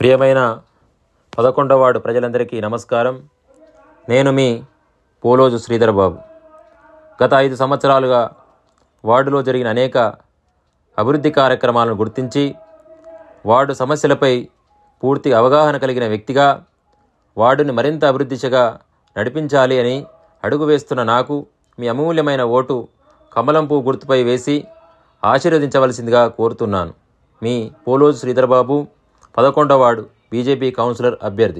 ప్రియమైన పదకొండవ వార్డు ప్రజలందరికీ నమస్కారం నేను మీ పోలోజు శ్రీధర్ బాబు గత ఐదు సంవత్సరాలుగా వార్డులో జరిగిన అనేక అభివృద్ధి కార్యక్రమాలను గుర్తించి వార్డు సమస్యలపై పూర్తి అవగాహన కలిగిన వ్యక్తిగా వార్డుని మరింత అభివృద్ధి దిశగా నడిపించాలి అని అడుగు వేస్తున్న నాకు మీ అమూల్యమైన ఓటు కమలం పువ్వు గుర్తుపై వేసి ఆశీర్వదించవలసిందిగా కోరుతున్నాను మీ పోలోజు శ్రీధర్ బాబు పదకొండవ వార్డు బీజేపీ కౌన్సిలర్ అభ్యర్థి